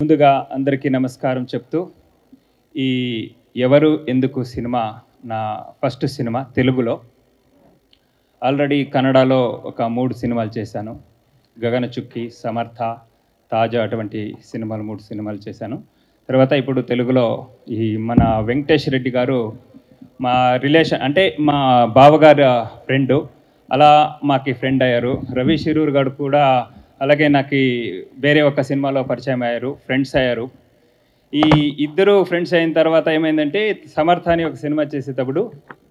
ముందుగా అందరికీ నమస్కారం చెప్తూ ఈ ఎవరు ఎందుకు సినిమా నా ఫస్ట్ సినిమా తెలుగులో ఆల్రెడీ కన్నడలో ఒక మూడు సినిమాలు చేశాను గగన చుక్కి సమర్థ తాజా అటువంటి సినిమాలు మూడు సినిమాలు చేశాను తర్వాత ఇప్పుడు తెలుగులో ఈ మన వెంకటేష్ రెడ్డి గారు మా రిలేషన్ అంటే మా బావగారు ఫ్రెండు అలా మాకి ఫ్రెండ్ అయ్యారు రవి శిరూర్ గారు కూడా అలాగే నాకు వేరే ఒక సినిమాలో పరిచయం అయ్యారు ఫ్రెండ్స్ అయ్యారు ఈ ఇద్దరు ఫ్రెండ్స్ అయిన తర్వాత ఏమైందంటే సమర్థ అని ఒక సినిమా చేసేటప్పుడు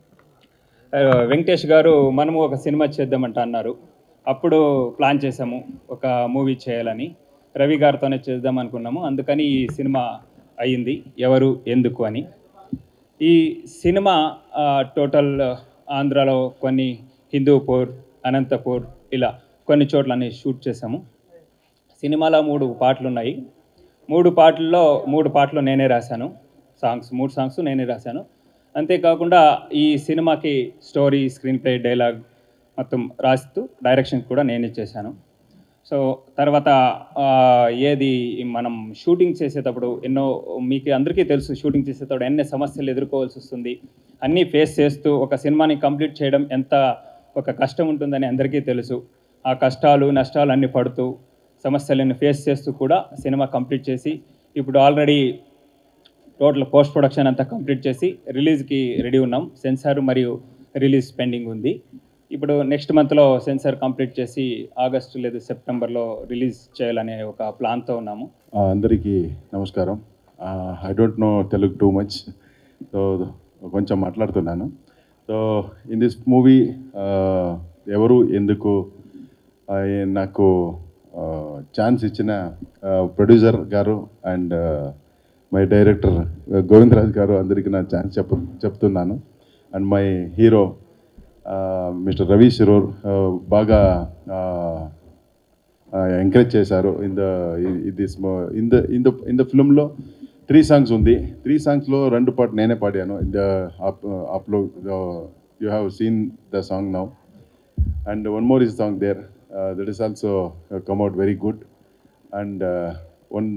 ఆ, వెంకటేష్ గారు మనము ఒక సినిమా చేద్దామంట అన్నారు అప్పుడు ప్లాన్ చేసాము ఒక మూవీ చేయాలని రవి గారితోనే చేద్దాం అనుకున్నాము అందుకని ఈ సినిమా అయ్యింది ఎవరు ఎందుకు అని ఈ సినిమా ఆ, టోటల్ ఆంధ్రాలో కొన్ని హిందూపూర్ అనంతపూర్ ఇలా కొన్ని చోట్లని షూట్ చేసాము సినిమాలో మూడు పాటలు ఉన్నాయి మూడు పాటల్లో మూడు పాటలు నేనే రాశాను సాంగ్స్ మూడు సాంగ్స్ నేనే రాశాను అంతేకాకుండా ఈ సినిమాకి స్టోరీ స్క్రీన్ ప్లే డైలాగ్ మొత్తం రాస్తూ డైరెక్షన్ కూడా నేనే చేశాను సో తర్వాత ఆ, ఏది మనం షూటింగ్ చేసేటప్పుడు ఎన్నో మీకు అందరికీ తెలుసు షూటింగ్ చేసేటప్పుడు ఎన్ని సమస్యలు ఎదుర్కోవాల్సి వస్తుంది అన్నీ ఫేస్ చేస్తూ ఒక సినిమాని కంప్లీట్ చేయడం ఎంత ఒక కష్టం ఉంటుందని అందరికీ తెలుసు ఆ కష్టాలు నష్టాలు అన్నీ పడుతూ సమస్యలను ఫేస్ చేస్తూ కూడా సినిమా కంప్లీట్ చేసి ఇప్పుడు ఆల్రెడీ టోటల్ పోస్ట్ ప్రొడక్షన్ అంతా కంప్లీట్ చేసి రిలీజ్కి రెడీ ఉన్నాం సెన్సార్ మరియు రిలీజ్ పెండింగ్ ఉంది ఇప్పుడు నెక్స్ట్ మంత్లో సెన్సార్ కంప్లీట్ చేసి ఆగస్టు లేదా సెప్టెంబర్లో రిలీజ్ చేయాలనే ఒక ప్లాన్తో ఉన్నాము ఆ, అందరికీ నమస్కారం I don't know Telugu too much so కొంచెం మాట్లాడుతున్నాను సో ఇన్ దిస్ మూవీ ఎవరు ఎందుకు ఆ, ఏ- నాకు ఛాన్స్ ఇచ్చిన ప్రొడ్యూసర్ గారు అండ్ మై డైరెక్టర్ గోవిందరాజ్ గారు అందరికీ నా ఛాన్స్ చెప్ చెప్తున్నాను and my hero mister Ravi Shiroor బాగా ఎంకరేజ్ చేశారు in the this in the in the in the ఫిల్మ్లో త్రీ సాంగ్స్ ఉంది త్రీ సాంగ్స్లో రెండు పాట నేనే పాడాను ఇన్ ద అప్లో you have seen the song now and one more is song there that is also come out very good and one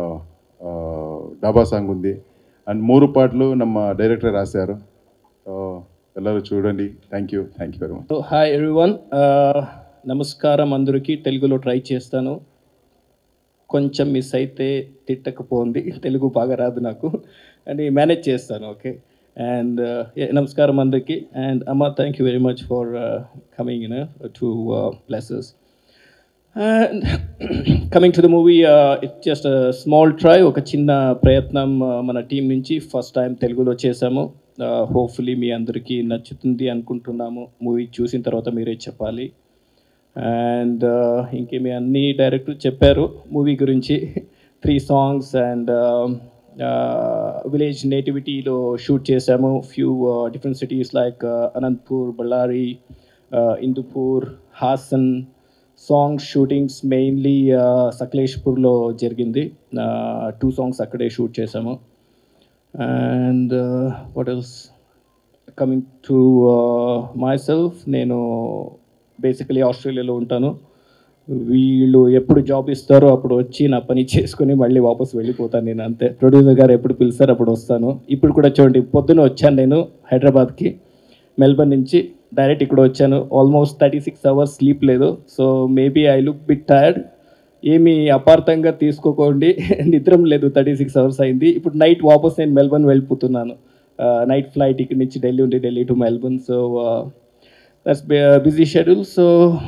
dhaba song ఉంది and మూడు పాటలు ನಮ್ಮ డైరెక్టర్ రాశారు సో ಎಲ್ಲರೂ చూడండి thank you thank you very much hi everyone నమస్కారం అందరికీ తెలుగులో ట్రై చేస్తాను కొంచెం మిస్ అయితే తిట్టకపోంది తెలుగు బాగా రాదు నాకు అని మేనేజ్ చేస్తాను ఓకే అండ్ నమస్కారం అందరికీ అండ్ అమ్మ thank you very much for coming in to places and coming to the movie it just small try ఒక చిన్న ప్రయత్నం uh, మన టీం నుంచి ఫస్ట్ టైం తెలుగులో చేసాము హోప్ఫుల్లీ మీ అందరికీ నచ్చుతుంది అనుకుంటున్నాము మూవీ చూసిన తర్వాత మీరే చెప్పాలి అండ్ ఇంకేమి అన్ని డైరెక్టర్ చెప్పారు మూవీ గురించి త్రీ సాంగ్స్ అండ్ విలేజ్ నేటివిటీలో షూట్ చేసాము few different cities like Anantapur Ballari Hindupur Hassan song shootings mainly సకలేష్పూర్లో జరిగింది టూ సాంగ్స్ అక్కడే షూట్ చేసాము and what else coming to myself నేను బేసికలీ ఆస్ట్రేలియాలో ఉంటాను వీళ్ళు ఎప్పుడు జాబ్ ఇస్తారో అప్పుడు వచ్చి నా పని చేసుకుని మళ్ళీ వాపస్ వెళ్ళిపోతాను నేను అంతే ప్రొడ్యూసర్ గారు ఎప్పుడు పిలుస్తారో అప్పుడు వస్తాను ఇప్పుడు కూడా చూడండి పొద్దున వచ్చాను నేను హైదరాబాద్కి మెల్బర్న్ నుంచి డైరెక్ట్ ఇక్కడ వచ్చాను almost thirty six hours sleep లేదు so maybe I look bit tired ఏమి అపార్థంగా తీసుకోకండి నిద్రం లేదు థర్టీ సిక్స్ అవర్స్ అయింది ఇప్పుడు నైట్ వాపస్ నేను మెల్బర్న్ వెళ్ళిపోతున్నాను నైట్ ఫ్లైట్ ఇక్కడ నుంచి ఢిల్లీ ఉండి Delhi to Melbourne so that's busy schedule so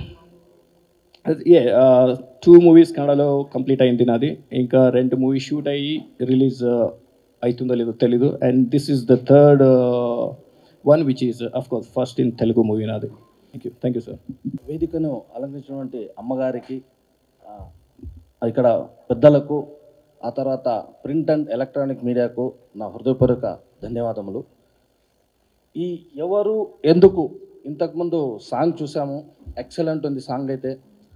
a two movies కన్నడలో కంప్లీట్ అయింది నాది ఇంకా రెండు మూవీ షూట్ అయ్యి రిలీజ్ అవుతుందో లేదో తెలీదు and this is the third one which is of course first in Telugu movie నాది thank you thank you sir వేదికను అలంకరించినటువంటి అమ్మగారికి ఆ, ఇక్కడ పెద్దలకు ఆ తర్వాత ప్రింట్ అండ్ ఎలక్ట్రానిక్ మీడియాకు నా హృదయపూర్వక ధన్యవాదములు ఈ ఎవరు ఎందుకు ఇంతకుముందు సాంగ్ చూసాము ఎక్సలెంట్ ఉంది సాంగ్ అయితే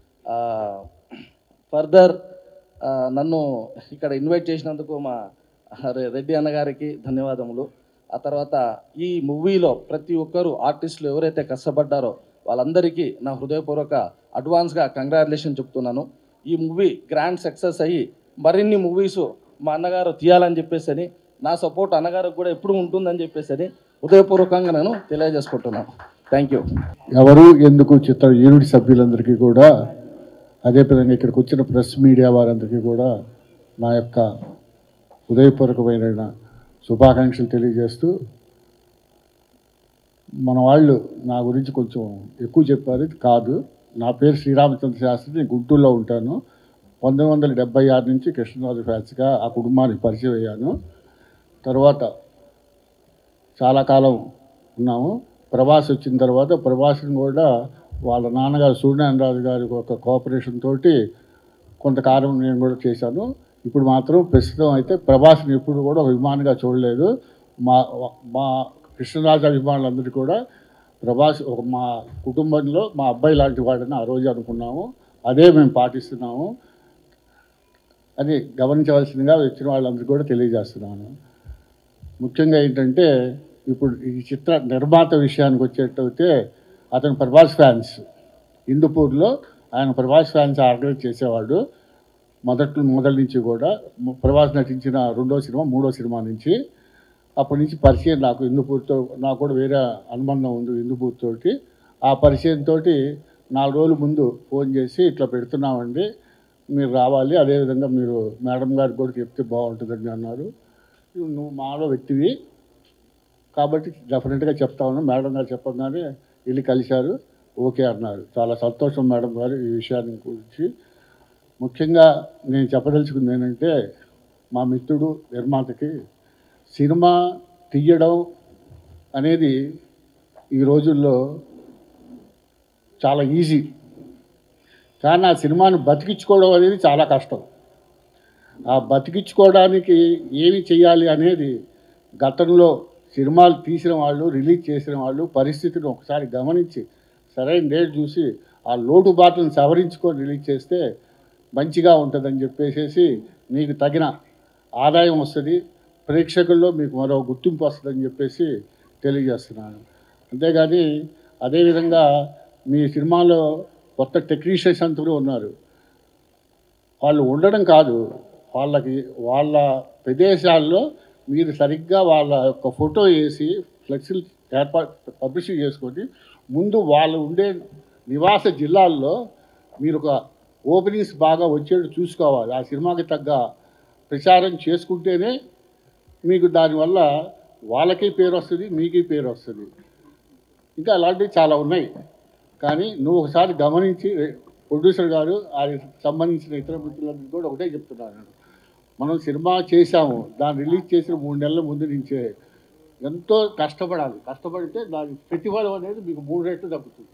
ఫర్దర్ నన్ను ఇక్కడ ఇన్వైట్ చేసినందుకు మా రె- రెడ్డి అన్నగారికి ధన్యవాదములు ఆ తర్వాత ఈ మూవీలో ప్రతి ఒక్కరు ఆర్టిస్టులు ఎవరైతే కష్టపడ్డారో వాళ్ళందరికీ నా హృదయపూర్వక అడ్వాన్స్గా కంగ్రాచులేషన్ చెప్తున్నాను ఈ మూవీ గ్రాండ్ సక్సెస్ అయ్యి మరిన్ని మూవీస్ మా అన్నగారు తీయాలని చెప్పేసి అని నా సపోర్ట్ అన్నగారికి కూడా ఎప్పుడు ఉంటుందని చెప్పేసి అని హృదయపూర్వకంగా నేను తెలియజేసుకుంటున్నాను థ్యాంక్ యూ ఎవరు ఎందుకు చిత్ర యూనిట్ సభ్యులందరికీ కూడా అదేవిధంగా ఇక్కడికి వచ్చిన ప్రెస్ మీడియా వారందరికీ కూడా నా యొక్క హృదయపూర్వకమైన శుభాకాంక్షలు తెలియజేస్తూ మన వాళ్ళు నా గురించి కొంచెం ఎక్కువ చెప్పారు ఇది కాదు నా పేరు శ్రీరామచంద్ర శాస్త్రి నేను గుంటూరులో ఉంటాను పంతొమ్మిది వందల డెబ్బై ఆరు నుంచి కృష్ణరాజు ఫ్యాన్స్గా ఆ కుటుంబానికి పరిచయం అయ్యాను తర్వాత చాలా కాలం ఉన్నాము ప్రభాస్ వచ్చిన తర్వాత ప్రభాస్ని కూడా వాళ్ళ నాన్నగారు సూర్యనారాయణరాజు గారి ఒక కోఆపరేషన్ తోటి కొంతకాలం నేను కూడా చేశాను ఇప్పుడు మాత్రం ప్రస్తుతం అయితే ప్రభాస్ని ఎప్పుడు కూడా ఒక విమానంగా చూడలేదు మా మా కృష్ణరాజు అభిమానులందరూ కూడా ప్రభాస్ ఒక మా కుటుంబంలో మా అబ్బాయి లాంటి వాడని ఆ రోజు అనుకున్నాము అదే మేము పాటిస్తున్నాము అని గమనించవలసిందిగా వచ్చిన వాళ్ళందరికీ కూడా తెలియజేస్తున్నాను ముఖ్యంగా ఏంటంటే ఇప్పుడు ఈ చిత్ర నిర్మాత విషయానికి వచ్చేటైతే అతను ప్రభాస్ ఫ్యాన్స్ హిందూపూర్లో ఆయన ప్రభాస్ ఫ్యాన్స్ ఆర్గనైజ్ చేసేవాడు మొదటి మొదటి నుంచి కూడా ము- ప్రభాస్ నటించిన రెండో సినిమా మూడో సినిమా నుంచి అప్పటి నుంచి పరిచయం నాకు హిందూపూర్తో నాకు కూడా వేరే అనుబంధం ఉంది హిందూపూర్ తోటి ఆ పరిచయంతో నాలుగు రోజుల ముందు ఫోన్ చేసి ఇట్లా పెడుతున్నామండి మీరు రావాలి అదేవిధంగా మీరు మేడం గారికి కూడా చెప్తే బాగుంటుందని అన్నారు నువ్వు మాలో వ్యక్తివి కాబట్టి డెఫినెట్గా చెప్తా ఉన్నాను మేడం గారు చెప్పగానే వెళ్ళి కలిశారు ఓకే అన్నారు చాలా సంతోషం మేడం గారు ఈ విషయాన్ని గురించి ముఖ్యంగా నేను చెప్పదలుచుకుంది ఏంటంటే మా మిత్రుడు నిర్మాతకి సినిమా తీయడం అనేది ఈ రోజుల్లో చాలా ఈజీ కానీ ఆ సినిమాను బతికించుకోవడం అనేది చాలా కష్టం ఆ బతికించుకోవడానికి ఏమి చేయాలి అనేది గతంలో సినిమాలు తీసిన వాళ్ళు రిలీజ్ చేసిన వాళ్ళు పరిస్థితిని ఒకసారి గమనించి సరైన డేట్ చూసి ఆ లోటుబాట్లను సవరించుకొని రిలీజ్ చేస్తే మంచిగా ఉంటుందని చెప్పేసి మీకు తగిన ఆదాయం వస్తుంది ప్రేక్షకుల్లో మీకు మరో గుర్తింపు వస్తుందని చెప్పేసి తెలియజేస్తున్నాను అంతేగాని అదేవిధంగా మీ సినిమాలో కొత్త టెక్నీషియన్స్ అంతా ఉన్నారు వాళ్ళు ఉండడం కాదు వాళ్ళకి వాళ్ళ ప్రదేశాల్లో మీరు సరిగ్గా వాళ్ళ యొక్క ఫోటో వేసి ఫ్లెక్సీలు ఏర్పాటు పబ్లిషింగ్ చేసుకొని ముందు వాళ్ళు ఉండే నివాస జిల్లాల్లో మీరు ఒక ఓపెనింగ్స్ బాగా వచ్చేట్టు చూసుకోవాలి ఆ సినిమాకి తగ్గ ప్రచారం చేసుకుంటేనే మీకు దానివల్ల వాళ్ళకి పేరు వస్తుంది మీకు పేరు వస్తుంది ఇంకా అలాంటివి చాలా ఉన్నాయి కానీ నువ్వు ఒకసారి గమనించి ప్రొడ్యూసర్ గారు ఆయనకి సంబంధించిన ఇతర మిత్రులందరికీ కూడా ఒకటే చెప్తున్నాను మనం సినిమా చేశాము దాన్ని రిలీజ్ చేసిన మూడు నెలల ముందు నుంచే ఎంతో కష్టపడాలి కష్టపడితే దాని ప్రతిఫలం అనేది మీకు మూడు రెట్లు తగ్గుతుంది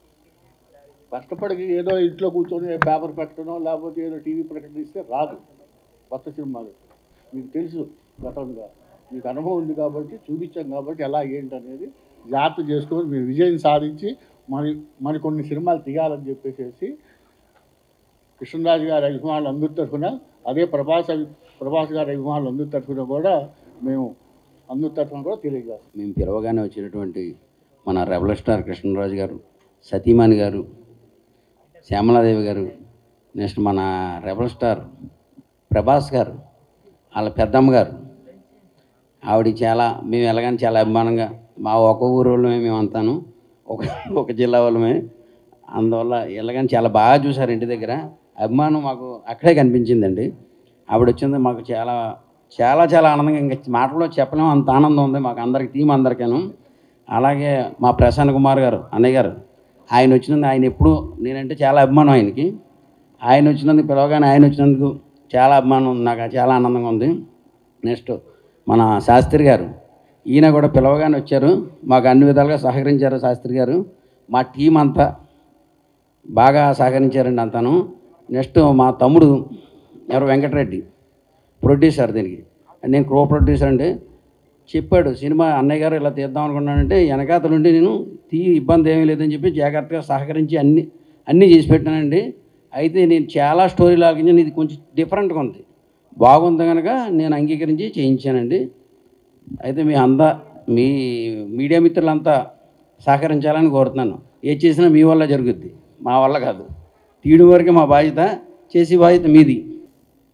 కష్టపడి ఏదో ఇంట్లో కూర్చొని పేపర్ పెట్టడం లేకపోతే ఏదో టీవీ ప్రకటన ఇస్తే రాదు కొత్త సినిమాలు మీకు తెలుసు గతంగా మీకు అనుభవం ఉంది కాబట్టి చూపించాం కాబట్టి ఎలా ఏంటి అనేది జాగ్రత్త చేసుకొని మీరు విజయం సాధించి మరి మరికొన్ని సినిమాలు తీయాలని చెప్పేసి కృష్ణరాజు గారి అభిమానులు అందరి తరఫున అదే ప్రభాస్ అభి ప్రభాస్ గారి అభిమానులు అందరి తరఫున కూడా మేము అందరి తరఫున కూడా తెలియజేస్తాం మేము పిలవగానే వచ్చినటువంటి మన రెబల్ స్టార్ కృష్ణరాజు గారు సతీమణి గారు శ్యామలాదేవి గారు నెక్స్ట్ మన రెబల్ స్టార్ ప్రభాస్ గారు వాళ్ళ పెద్దమ్మ గారు ఆవిడ చాలా మేము ఎలాగని చాలా అభిమానంగా మా ఒక ఊరు వాళ్ళమే మేము అంతాను ఒక ఒక జిల్లా వాళ్ళమే అందువల్ల ఎలాగని చాలా బాగా చూసారు ఇంటి దగ్గర అభిమానం మాకు అక్కడే కనిపించిందండి ఆవిడ వచ్చింది మాకు చాలా చాలా చాలా ఆనందంగా ఇంకా మాటల్లో చెప్పలేము అంత ఆనందం ఉంది మాకు అందరికి టీం అందరికీను అలాగే మా ప్రశాంత్ కుమార్ గారు అన్నయ్య గారు ఆయన వచ్చినందుకు ఆయన ఎప్పుడు నేనంటే చాలా అభిమానం ఆయనకి ఆయన వచ్చినందుకు పిలవగానే ఆయన వచ్చినందుకు చాలా అభిమానం ఉంది నాకు చాలా ఆనందంగా ఉంది నెక్స్ట్ మన శాస్త్రి గారు ఈయన కూడా పిలవగానే వచ్చారు మాకు అన్ని విధాలుగా సహకరించారు శాస్త్రి గారు మా టీం అంతా బాగా సహకరించారండి అంతాను నెక్స్ట్ మా తమ్ముడు ఎవరు వెంకటరెడ్డి ప్రొడ్యూసర్ దీనికి నేను కో ప్రొడ్యూసర్ అండి చెప్పాడు సినిమా అన్నయ్య గారు ఇలా తీద్దాం అనుకున్నానంటే వెనకాతల నుండి నేను తీ ఇబ్బంది ఏమీ లేదని చెప్పి జాగ్రత్తగా సహకరించి అన్ని అన్నీ చేసి పెట్టానండి అయితే నేను చాలా స్టోరీ లాగించాను ఇది కొంచెం డిఫరెంట్గా ఉంది బాగుంది కనుక నేను అంగీకరించి చేయించానండి అయితే మీ అందా మీ మీడియా మిత్రులంతా సహకరించాలని కోరుతున్నాను ఏది చేసినా మీ వల్ల జరుగుద్ది మా వల్ల కాదు తీయడం వరకే మా బాధ్యత చేసే బాధ్యత మీది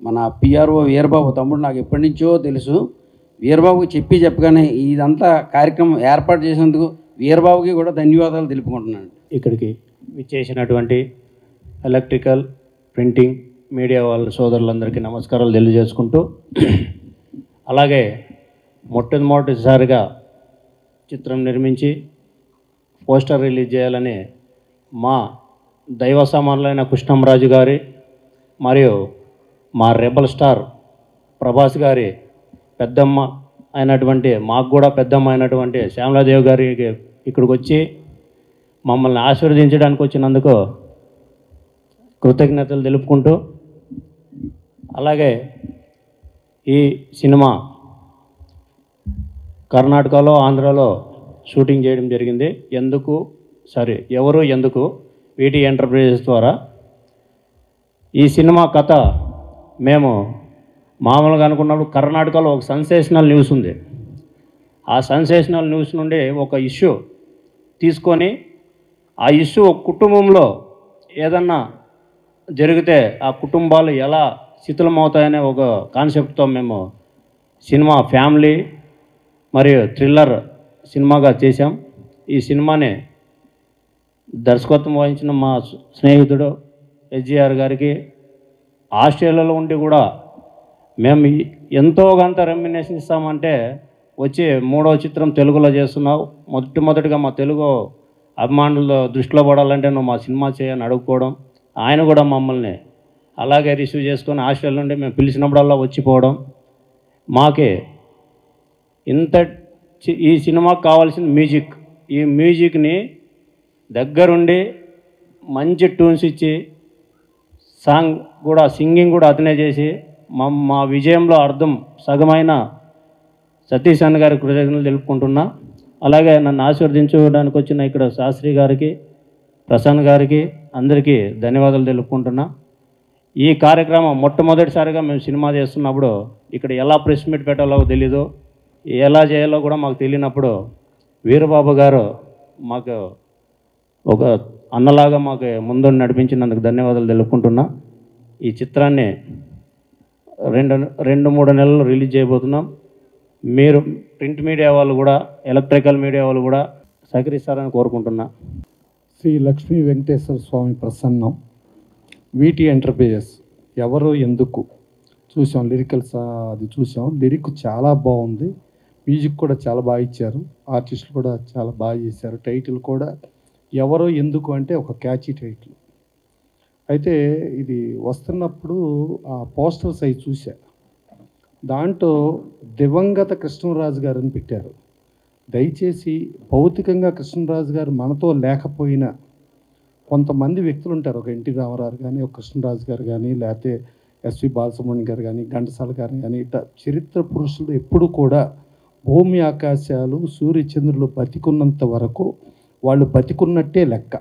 మన పిఆర్ఓ వీరబాబు తమ్ముడు నాకు ఎప్పటి నుంచో తెలుసు వీరబాబుకి చెప్పి చెప్పగానే ఇదంతా కార్యక్రమం ఏర్పాటు చేసినందుకు వీరబాబుకి కూడా ధన్యవాదాలు తెలుపుకుంటున్నాను ఇక్కడికి విచ్చేసినటువంటి ఎలక్ట్రికల్ ప్రింటింగ్ మీడియా వాళ్ళ సోదరులందరికీ నమస్కారాలు తెలియజేసుకుంటూ అలాగే మొట్టమొదటిసారిగా చిత్రం నిర్మించి పోస్టర్ రిలీజ్ చేయాలని మా దైవ సమానులైన కృష్ణంరాజు గారి మరియు మా రెబల్ స్టార్ ప్రభాస్ గారి పెద్దమ్మ అయినటువంటి మాకు కూడా పెద్దమ్మ అయినటువంటి శ్యామలాదేవి గారికి ఇక్కడికి వచ్చి మమ్మల్ని ఆశీర్వదించడానికి వచ్చినందుకు కృతజ్ఞతలు తెలుపుకుంటూ అలాగే ఈ సినిమా కర్ణాటకలో ఆంధ్రాలో షూటింగ్ చేయడం జరిగింది ఎందుకు సరే ఎవరు ఎందుకు వీటి ఎంటర్ప్రైజెస్ ద్వారా ఈ సినిమా కథ మేము మామూలుగా అనుకున్నప్పుడు కర్ణాటకలో ఒక సెన్సేషనల్ న్యూస్ ఉంది ఆ సెన్సేషనల్ న్యూస్ నుండి ఒక ఇష్యూ తీసుకొని ఆ ఇష్యూ ఒక కుటుంబంలో ఏదన్నా జరిగితే ఆ కుటుంబాలు ఎలా శిథిలమవుతాయనే ఒక కాన్సెప్ట్తో మేము సినిమా ఫ్యామిలీ మరియు థ్రిల్లర్ సినిమాగా చేశాం ఈ సినిమాని దర్శకత్వం వహించిన మా స్నేహితుడు ఎస్జిఆర్ గారికి ఆస్ట్రేలియాలో ఉండి కూడా మేము ఈ- ఎంతో కొంత రెమ్యునేషన్ ఇస్తామంటే వచ్చి మూడో చిత్రం తెలుగులో చేస్తున్నావు మొట్టమొదటిగా మా తెలుగు అభిమానుల దృష్టిలో పడాలంటే నువ్వు మా సినిమా చేయని అడుగుకోవడం ఆయన కూడా మమ్మల్ని అలాగే రిసీవ్ చేసుకొని ఆస్ట్రేలియా నుండి మేము పిలిచినప్పుడల్లా వచ్చిపోవడం మాకే ఇంత చి- ఈ సినిమాకి కావాల్సిన మ్యూజిక్ ఈ మ్యూజిక్ని దగ్గరుండి మంచి ట్యూన్స్ ఇచ్చి సాంగ్ కూడా సింగింగ్ కూడా అతనే చేసి మా మా విజయంలో అర్థం సగమైన సతీష్ అన్న గారికి కృతజ్ఞతలు తెలుపుకుంటున్నా అలాగే నన్ను ఆశీర్వదించడానికి వచ్చిన ఇక్కడ శాస్త్రి గారికి ప్రసన్న గారికి అందరికీ ధన్యవాదాలు తెలుపుకుంటున్నా ఈ కార్యక్రమం మొట్టమొదటిసారిగా మేము సినిమా చేస్తున్నప్పుడు ఇక్కడ ఎలా ప్రెస్ మీట్ పెట్టాలో తెలీదు ఎలా చేయాలో కూడా మాకు తెలియనప్పుడు వీరబాబు గారు మాకు ఒక అన్నలాగా మాకు ముందు నడిపించినందుకు ధన్యవాదాలు తెలుపుకుంటున్నా ఈ చిత్రాన్ని రెండు రెండు మూడు నెలలు రిలీజ్ చేయబోతున్నాం మీరు ప్రింట్ మీడియా వాళ్ళు కూడా ఎలక్ట్రికల్ మీడియా వాళ్ళు కూడా సహకరిస్తారని కోరుకుంటున్నా శ్రీ లక్ష్మీ వెంకటేశ్వర స్వామి ప్రసన్నం వీటి ఎంటర్ప్రైజెస్ ఎవరు ఎందుకు చూసాం లిరికల్స్ అది చూసాం లిరిక్ చాలా బాగుంది మ్యూజిక్ కూడా చాలా బాగా ఇచ్చారు ఆర్టిస్టులు కూడా చాలా బాగా చేశారు టైటిల్ కూడా ఎవరు ఎందుకు అంటే ఒక క్యాచీ టైటిల్ అయితే ఇది వస్తున్నప్పుడు ఆ పోస్టర్ సైజ్ చూసా దాంట్లో దివంగత కృష్ణరాజు గారని పెట్టారు దయచేసి భౌతికంగా కృష్ణరాజు గారు మనతో లేకపోయినా కొంతమంది వ్యక్తులు ఉంటారు ఒక ఎన్టీ రామారావు కానీ ఒక కృష్ణరాజు గారు కానీ లేకపోతే ఎస్వి బాలసుబ్రహ్మణ్యం గారు కానీ ఘంటసాల గారు కానీ ఇట్లా చరిత్ర పురుషులు ఎప్పుడు కూడా భూమి ఆకాశాలు సూర్యచంద్రులు బతికున్నంత వరకు వాళ్ళు బతికున్నట్టే లెక్క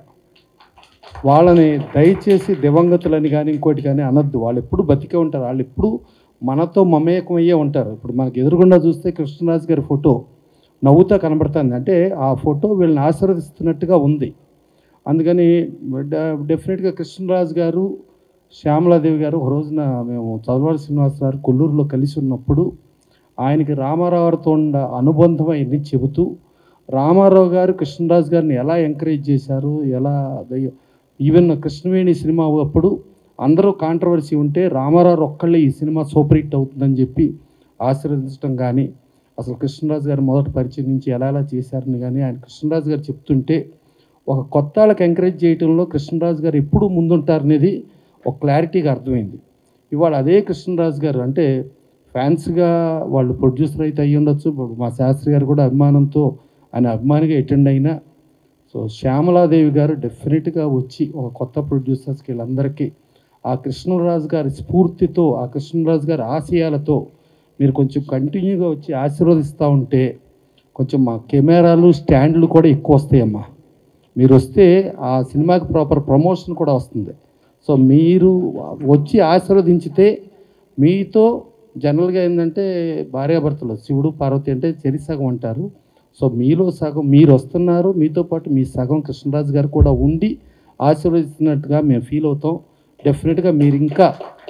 వాళ్ళని దయచేసి దివంగతులని కానీ ఇంకోటి కానీ అనొద్దు వాళ్ళు ఎప్పుడు బతికే ఉంటారు వాళ్ళు ఎప్పుడు మనతో మమేకమయ్యే ఉంటారు ఇప్పుడు మనకి ఎదురుగుండా చూస్తే కృష్ణరాజు గారి ఫోటో నవ్వుతా కనబడుతుంది అంటే ఆ ఫోటో వీళ్ళని ఆశీర్వదిస్తున్నట్టుగా ఉంది అందుకని డ- డెఫినెట్గా కృష్ణరాజు గారు శ్యామలాదేవి గారు ఒక రోజున మేము చదవాడి శ్రీనివాస గారు కొల్లూరులో కలిసి ఉన్నప్పుడు ఆయనకి రామారావుతో ఉన్న అనుబంధం అవన్నీ చెబుతూ రామారావు గారు కృష్ణరాజు గారిని ఎలా ఎంకరేజ్ చేశారు ఎలా దయ్య- ఈవెన్ కృష్ణవేణి సినిమా అప్పుడు అందరూ కాంట్రవర్సీ ఉంటే రామారావు ఒక్కళ్ళే ఈ సినిమా సూపర్ హిట్ అవుతుందని చెప్పి ఆశీర్వదించడం కానీ అసలు కృష్ణరాజు గారు మొదటి పరిచయం నుంచి ఎలా ఎలా చేశారని కానీ ఆయన కృష్ణరాజు గారు చెప్తుంటే ఒక కొత్త వాళ్ళకి ఎంకరేజ్ చేయడంలో కృష్ణరాజు గారు ఎప్పుడు ముందుంటారనేది ఒక క్లారిటీగా అర్థమైంది ఇవాళ అదే కృష్ణరాజు గారు అంటే ఫ్యాన్స్గా వాళ్ళు ప్రొడ్యూసర్ అయితే అయ్యి ఉండొచ్చు ఇప్పుడు మా శాస్త్రి గారు కూడా అభిమానంతో ఆయన అభిమానిగా అటెండ్ అయినా సో శ్యామలాదేవి గారు డెఫినెట్గా వచ్చి ఒక కొత్త ప్రొడ్యూసర్స్కి వీళ్ళందరికీ ఆ కృష్ణరాజు గారి స్ఫూర్తితో ఆ కృష్ణరాజు గారి ఆశయాలతో మీరు కొంచెం కంటిన్యూగా వచ్చి ఆశీర్వదిస్తూ ఉంటే కొంచెం మా కెమెరాలు స్టాండ్లు కూడా ఎక్కువ వస్తాయమ్మా మీరు వస్తే ఆ సినిమాకి ప్రాపర్ ప్రమోషన్ కూడా వస్తుంది సో మీరు వచ్చి ఆశీర్వదించితే మీతో జనరల్గా ఏంటంటే భార్యాభర్తలు శివుడు పార్వతి అంటే చెరి సగం అంటారు సో మీలో సగం మీరు వస్తున్నారు మీతో పాటు మీ సగం కృష్ణరాజు గారు కూడా ఉండి ఆశీర్వదిస్తున్నట్టుగా మేము ఫీల్ అవుతాం డెఫినెట్గా మీరు ఇంకా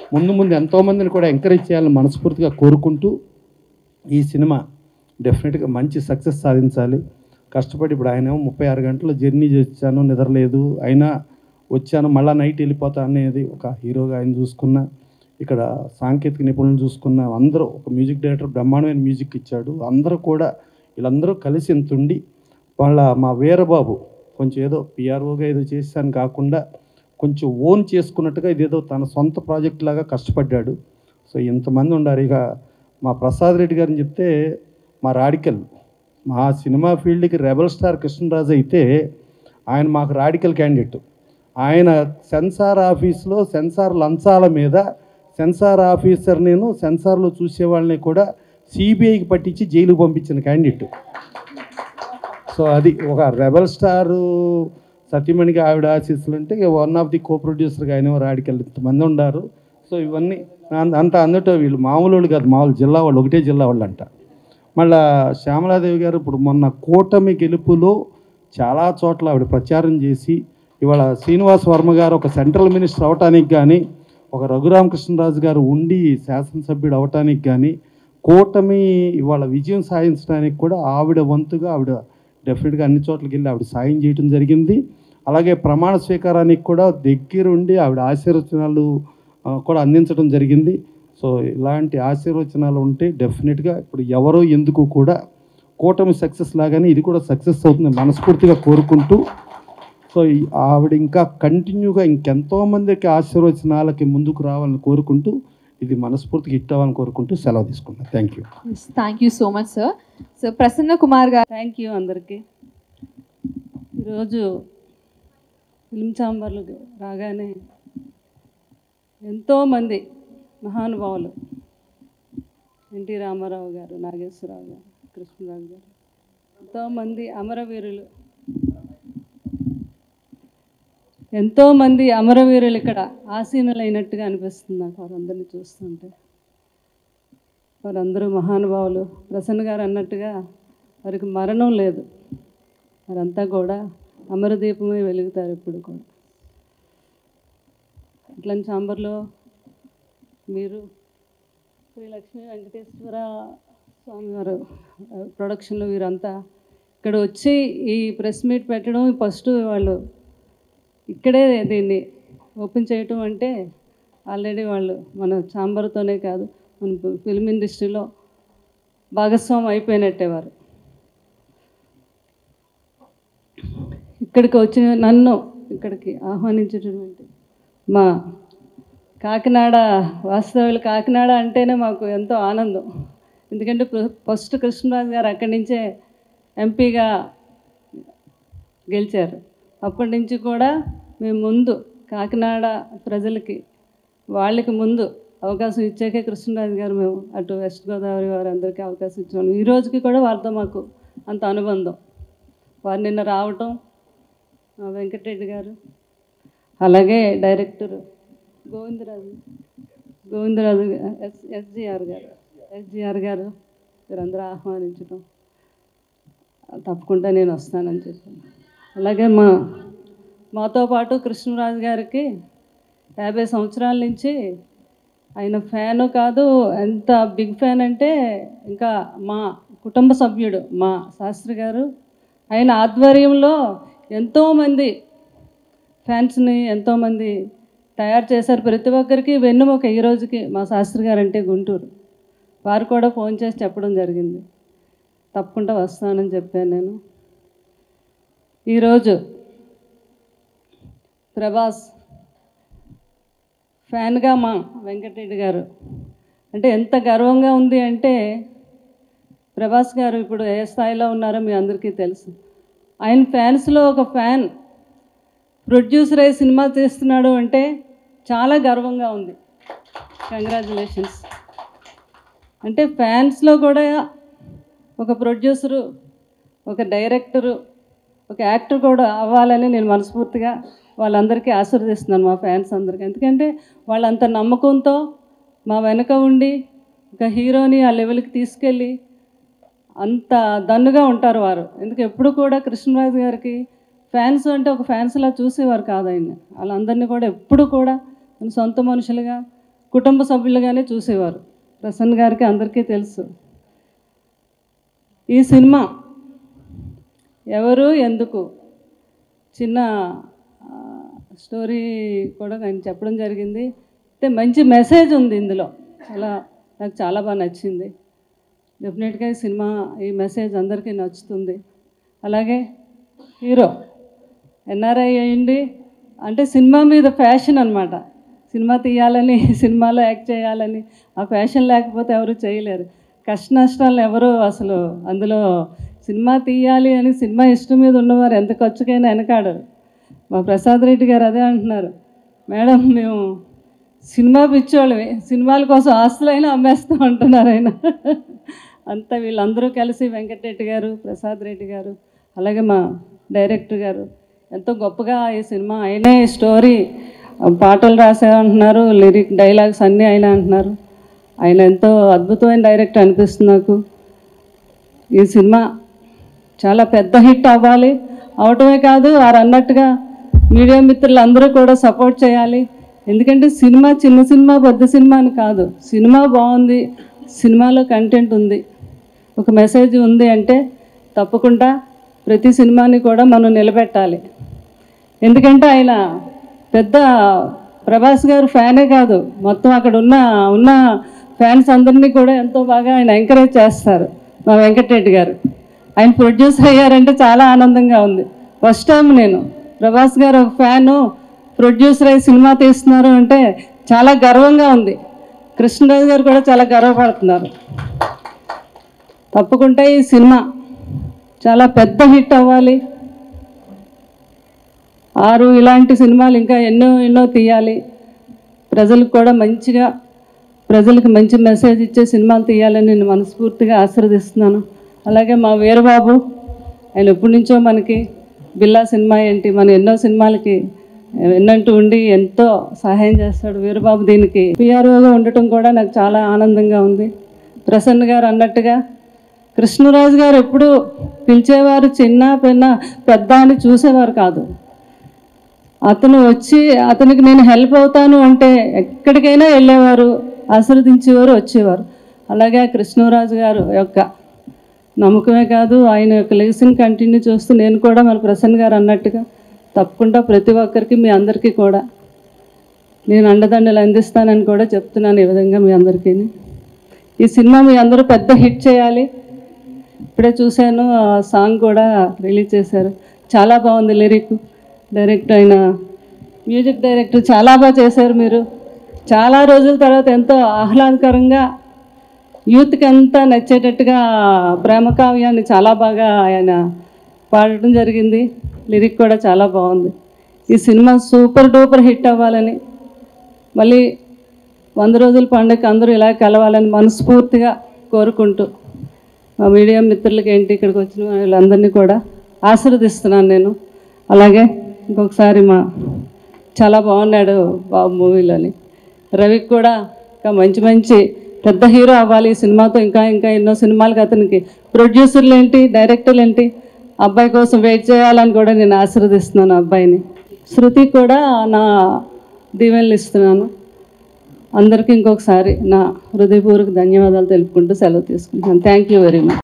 ముందు ముందు ఎంతోమందిని కూడా ఎంకరేజ్ చేయాలని మనస్ఫూర్తిగా కోరుకుంటూ ఈ సినిమా డెఫినెట్గా మంచి సక్సెస్ సాధించాలి కష్టపడి ఇప్పుడు ఆయన ఏమో ముప్పై ఆరు గంటలు జర్నీ చేశాను నిద్రలేదు అయినా వచ్చాను మళ్ళీ నైట్ వెళ్ళిపోతా అనేది ఒక హీరోగా ఆయన చూసుకున్న ఇక్కడ సాంకేతిక నిపుణులను చూసుకున్న అందరూ ఒక మ్యూజిక్ డైరెక్టర్ బ్రహ్మాండమైన మ్యూజిక్ ఇచ్చాడు అందరూ కూడా వీళ్ళందరూ కలిసి ఇంత ఉండి వాళ్ళ మా వీరబాబు కొంచెం ఏదో పిఆర్ఓగా ఏదో చేశాను కాకుండా కొంచెం ఓన్ చేసుకున్నట్టుగా ఇదేదో తన సొంత ప్రాజెక్ట్ లాగా కష్టపడ్డాడు సో ఇంతమంది ఉండారు ఇక మా ప్రసాద్ రెడ్డి గారిని చెప్తే మా రాడికల్ మా సినిమా ఫీల్డ్కి రెబల్ స్టార్ కృష్ణరాజు అయితే ఆయన మాకు రాడికల్ క్యాండిడేట్ ఆయన సెన్సార్ ఆఫీస్లో సెన్సార్ లంచాల మీద సెన్సార్ ఆఫీసర్ నేను సెన్సార్లో చూసే వాళ్ళని కూడా సిబిఐకి పట్టించి జైలుకు పంపించిన క్యాండిడేట్ సో అది ఒక రెబల్ స్టార్ సత్యమణికి ఆవిడ ఆశీస్సులు అంటే వన్ ఆఫ్ ది కో ప్రొడ్యూసర్గా ఆయన రాడికల్ ఇంతమంది ఉన్నారు సో ఇవన్నీ అంత- అంత అందటో వీళ్ళు మామూలు వాళ్ళు కాదు మామూలు జిల్లా వాళ్ళు ఒకటే జిల్లా వాళ్ళు అంట మళ్ళా శ్యామలాదేవి గారు ఇప్పుడు మొన్న కూటమి గెలుపులో చాలా చోట్ల ఆవిడ ప్రచారం చేసి ఇవాళ శ్రీనివాస్ వర్మ గారు ఒక సెంట్రల్ మినిస్టర్ అవటానికి కానీ ఒక రఘురామకృష్ణరాజు గారు ఉండి శాసనసభ్యుడు అవటానికి కానీ కూటమి ఇవాళ విజయం సాధించడానికి కూడా ఆవిడ వంతుగా ఆవిడ డెఫినెట్గా అన్ని చోట్లకి వెళ్ళి ఆవిడ సాయం చేయడం జరిగింది అలాగే ప్రమాణ స్వీకారానికి కూడా దగ్గరుండి ఆవిడ ఆశీర్వచనాలు ఆ, కూడా అందించడం జరిగింది సో ఇలాంటి ఆశీర్వచనాలు ఉంటే డెఫినెట్గా ఇప్పుడు ఎవరో ఎందుకు కూడా కూటమి సక్సెస్ లాగానే ఇది కూడా సక్సెస్ అవుతుంది మనస్ఫూర్తిగా కోరుకుంటూ సో ఈ ఆవిడ ఇంకా కంటిన్యూగా ఇంకెంతో మందికి ఆశీర్వచనాలకి ముందుకు రావాలని కోరుకుంటూ ఇది మనస్ఫూర్తిగా హిట్ అవ్వాలని కోరుకుంటూ సెలవు తీసుకున్నాను thank you thank you so much sir so Prasanna Kumar గారు థ్యాంక్ యూ అందరికీ ఈరోజు ఫిల్మ్ ఛాంబర్లు రాగానే ఎంతోమంది మహానుభావులు ఎన్టీ రామారావు గారు నాగేశ్వరరావు గారు కృష్ణరాజు గారు ఎంతోమంది అమరవీరులు ఎంతోమంది అమరవీరులు ఇక్కడ ఆసీనులైనట్టుగా అనిపిస్తుంది నాకు వారందరినీ చూస్తుంటే వారందరూ మహానుభావులు ప్రసన్న గారు అన్నట్టుగా వారికి మరణం లేదు వారంతా కూడా అమరదీపమై వెలుగుతారు ఇప్పుడు కూడా అట్లని చాంబర్లో మీరు శ్రీ లక్ష్మీ వెంకటేశ్వర స్వామి వారు ప్రొడక్షన్లో వీరంతా ఇక్కడ వచ్చి ఈ ప్రెస్ మీట్ పెట్టడం ఫస్ట్ వాళ్ళు ఇక్కడే దీన్ని ఓపెన్ చేయటం అంటే ఆల్రెడీ వాళ్ళు మన చాంబర్తోనే కాదు మన ఫిల్మ్ ఇండస్ట్రీలో భాగస్వామి అయిపోయినట్టే వారు ఇక్కడికి వచ్చిన నన్ను ఇక్కడికి ఆహ్వానించేటటువంటి మా కాకినాడ వాస్తవ్యులు కాకినాడ అంటేనే మాకు ఎంతో ఆనందం ఎందుకంటే ఫ- ఫస్ట్ కృష్ణరాజు గారు అక్కడి నుంచే ఎంపీగా గెలిచారు అప్పటి నుంచి కూడా మేము ముందు కాకినాడ ప్రజలకి వాళ్ళకి ముందు అవకాశం ఇచ్చాకే కృష్ణరాజు గారు మేము అటు వెస్ట్ గోదావరి వారు అందరికీ అవకాశం ఇచ్చాము ఈ రోజుకి కూడా వారితో మాకు అంత అనుబంధం వారు నిన్న రావటం ఆ వెంకటరెడ్డి గారు అలాగే డైరెక్టర్ గోవిందరాజు గోవిందరాజు గా- ఎస్ ఎస్జిఆర్ గారు ఎస్జిఆర్ గారు వీరందరూ ఆహ్వానించడం తప్పకుండా నేను వస్తానని చెప్పాను అలాగే మా మాతో పాటు కృష్ణరాజు గారికి యాభై సంవత్సరాల నుంచి ఆయన ఫ్యాను కాదు ఎంత బిగ్ ఫ్యాన్ అంటే ఇంకా మా కుటుంబ సభ్యుడు మా శాస్త్రి గారు ఆయన ఆధ్వర్యంలో ఎంతోమంది ఫ్యాన్స్ని ఎంతోమంది తయారు చేశారు ప్రతి ఒక్కరికి వెన్నుముక ఈ రోజుకి మా శాస్త్రి గారు అంటే గుంటూరు వారు కూడా ఫోన్ చేసి చెప్పడం జరిగింది తప్పకుండా వస్తానని చెప్పాను నేను ఈరోజు ప్రభాస్ ఫ్యాన్గా మా వెంకటరెడ్డి గారు అంటే ఎంత గర్వంగా ఉంది అంటే ప్రభాస్ గారు ఇప్పుడు ఏ స్థాయిలో ఉన్నారో మీ అందరికీ తెలుసు ఆయన ఫ్యాన్స్లో ఒక ఫ్యాన్ ప్రొడ్యూసర్ అయ్యి సినిమా తీస్తున్నాడు అంటే చాలా గర్వంగా ఉంది కంగ్రాచులేషన్స్ అంటే ఫ్యాన్స్లో కూడా ఒక ప్రొడ్యూసరు ఒక డైరెక్టరు ఒక యాక్టర్ కూడా అవ్వాలని నేను మనస్ఫూర్తిగా వాళ్ళందరికీ ఆశీర్వదిస్తున్నాను మా ఫ్యాన్స్ అందరికీ ఎందుకంటే వాళ్ళంత నమ్మకంతో మా వెనక ఉండి ఒక హీరోని ఆ లెవెల్కి తీసుకెళ్ళి అంత దన్నుగా ఉంటారు వారు ఎందుకు ఎప్పుడు కూడా కృష్ణరాజు గారికి ఫ్యాన్స్ అంటే ఒక ఫ్యాన్స్లా చూసేవారు కాదు ఆయన వాళ్ళందరినీ కూడా ఎప్పుడు కూడా తన సొంత మనుషులుగా కుటుంబ సభ్యులుగానే చూసేవారు ప్రసన్న గారికి అందరికీ తెలుసు ఈ సినిమా ఎవరు ఎందుకు చిన్న ఆ, స్టోరీ కూడా ఆయన చెప్పడం జరిగింది అయితే మంచి మెసేజ్ ఉంది ఇందులో చాలా నాకు చాలా బాగా నచ్చింది డెఫినెట్గా ఈ సినిమా ఈ మెసేజ్ అందరికీ నచ్చుతుంది అలాగే హీరో ఎన్ఆర్ఐ అయ్యండి అంటే సినిమా మీద ఫ్యాషన్ అనమాట సినిమా తీయాలని సినిమాలో యాక్ట్ చేయాలని ఆ ఫ్యాషన్ లేకపోతే ఎవరు చేయలేరు కష్ట నష్టాలను ఎవరు అసలు అందులో సినిమా తీయాలి అని సినిమా ఇష్టం మీద ఉన్నవారు ఎంత ఖర్చుకైనా వెనకాడరు మా ప్రసాద్ రెడ్డి గారు అదే అంటున్నారు మేడం మేము సినిమా పిచ్చోళ్ళమే సినిమాల కోసం ఆస్తులైనా అమ్మేస్తూ ఉంటున్నారు ఆయన అంతా వీళ్ళందరూ కలిసి వెంకటరెడ్డి గారు ప్రసాద్ రెడ్డి గారు అలాగే మా డైరెక్టర్ గారు ఎంతో గొప్పగా ఈ సినిమా ఆయనే స్టోరీ పాటలు రాసే అంటున్నారు లిరిక్ డైలాగ్స్ అన్నీ ఆయన అంటున్నారు ఆయన ఎంతో అద్భుతమైన డైరెక్టర్ అనిపిస్తుంది నాకు ఈ సినిమా చాలా పెద్ద హిట్ అవ్వాలి అవటమే కాదు వారు అన్నట్టుగా మీడియా మిత్రులు అందరూ కూడా సపోర్ట్ చేయాలి ఎందుకంటే సినిమా చిన్న సినిమా పెద్ద సినిమా అని కాదు సినిమా బాగుంది సినిమాలో కంటెంట్ ఉంది ఒక మెసేజ్ ఉంది అంటే తప్పకుండా ప్రతి సినిమాని కూడా మనం నిలబెట్టాలి ఎందుకంటే ఆయన పెద్ద ప్రభాస్ గారు ఫ్యానే కాదు మొత్తం అక్కడ ఉన్న ఉన్న ఫ్యాన్స్ అందరినీ కూడా ఎంతో బాగా ఆయన ఎంకరేజ్ చేస్తారు మా వెంకటరెడ్డి గారు ఆయన ప్రొడ్యూసర్ అయ్యారంటే చాలా ఆనందంగా ఉంది ఫస్ట్ టైం నేను ప్రభాస్ గారు ఒక ఫ్యాను ప్రొడ్యూసర్ అయ్యి సినిమా తీస్తున్నారు అంటే చాలా గర్వంగా ఉంది కృష్ణరాజు గారు కూడా చాలా గర్వపడుతున్నారు తప్పకుండా ఈ సినిమా చాలా పెద్ద హిట్ అవ్వాలి ఆరు ఇలాంటి సినిమాలు ఇంకా ఎన్నో ఎన్నో తీయాలి ప్రజలకు కూడా మంచిగా ప్రజలకు మంచి మెసేజ్ ఇచ్చే సినిమాలు తీయాలని నేను మనస్ఫూర్తిగా ఆశీర్వదిస్తున్నాను అలాగే మా వీరబాబు ఆయన ఎప్పటి నుంచో మనకి బిల్లా సినిమా ఏంటి మన ఎన్నో సినిమాలకి ఎన్నంటూ ఉండి ఎంతో సహాయం చేస్తాడు వీరబాబు దీనికి పిఆర్ఓగా ఉండటం కూడా నాకు చాలా ఆనందంగా ఉంది ప్రసన్న గారు అన్నట్టుగా కృష్ణరాజు గారు ఎప్పుడు పిలిచేవారు చిన్న పెన్న పెద్ద అని చూసేవారు కాదు అతను వచ్చి అతనికి నేను హెల్ప్ అవుతాను అంటే ఎక్కడికైనా వెళ్ళేవారు ఆశీర్వదించేవారు వచ్చేవారు అలాగే ఆ కృష్ణరాజు గారు యొక్క నమ్మకమే కాదు ఆయన యొక్క లెగసీని కంటిన్యూ చేస్తూ నేను కూడా మన ప్రసన్న గారు అన్నట్టుగా తప్పకుండా ప్రతి ఒక్కరికి మీ అందరికీ కూడా నేను అండదండలు అందిస్తానని కూడా చెప్తున్నాను ఈ విధంగా మీ అందరికీ ఈ సినిమా మీ అందరూ పెద్ద హిట్ చేయాలి ఇప్పుడే చూశాను ఆ సాంగ్ కూడా రిలీజ్ చేశారు చాలా బాగుంది లిరిక్ డైరెక్ట్ అయిన మ్యూజిక్ డైరెక్టర్ చాలా బాగా చేశారు మీరు చాలా రోజుల తర్వాత ఎంతో ఆహ్లాదకరంగా యూత్కి అంతా నచ్చేటట్టుగా ప్రేమ కావ్యాన్ని చాలా బాగా ఆయన పాడటం జరిగింది లిరిక్ కూడా చాలా బాగుంది ఈ సినిమా సూపర్ డూపర్ హిట్ అవ్వాలని మళ్ళీ వంద రోజుల పండుగ అందరూ ఇలా కలవాలని మనస్ఫూర్తిగా కోరుకుంటూ మా మీడియా మిత్రులకి ఏంటి ఇక్కడికి వచ్చిన వీళ్ళందరినీ కూడా ఆశీర్వదిస్తున్నాను నేను అలాగే ఇంకొకసారి మా చాలా బాగున్నాడు బాబు మూవీలోని రవికి కూడా ఇంకా మంచి మంచి పెద్ద హీరో అవ్వాలి ఈ సినిమాతో ఇంకా ఇంకా ఎన్నో సినిమాలకు అతనికి ప్రొడ్యూసర్లు ఏంటి డైరెక్టర్లు ఏంటి అబ్బాయి కోసం వెయిట్ చేయాలని కూడా నేను ఆశీర్వదిస్తున్నాను అబ్బాయిని శృతి కూడా నా దీవెనలు ఇస్తున్నాను అందరికీ ఇంకొకసారి నా హృదయపూర్వక ధన్యవాదాలు తెలుపుకుంటూ సెలవు తీసుకుంటున్నాను థ్యాంక్ యూ వెరీ మచ్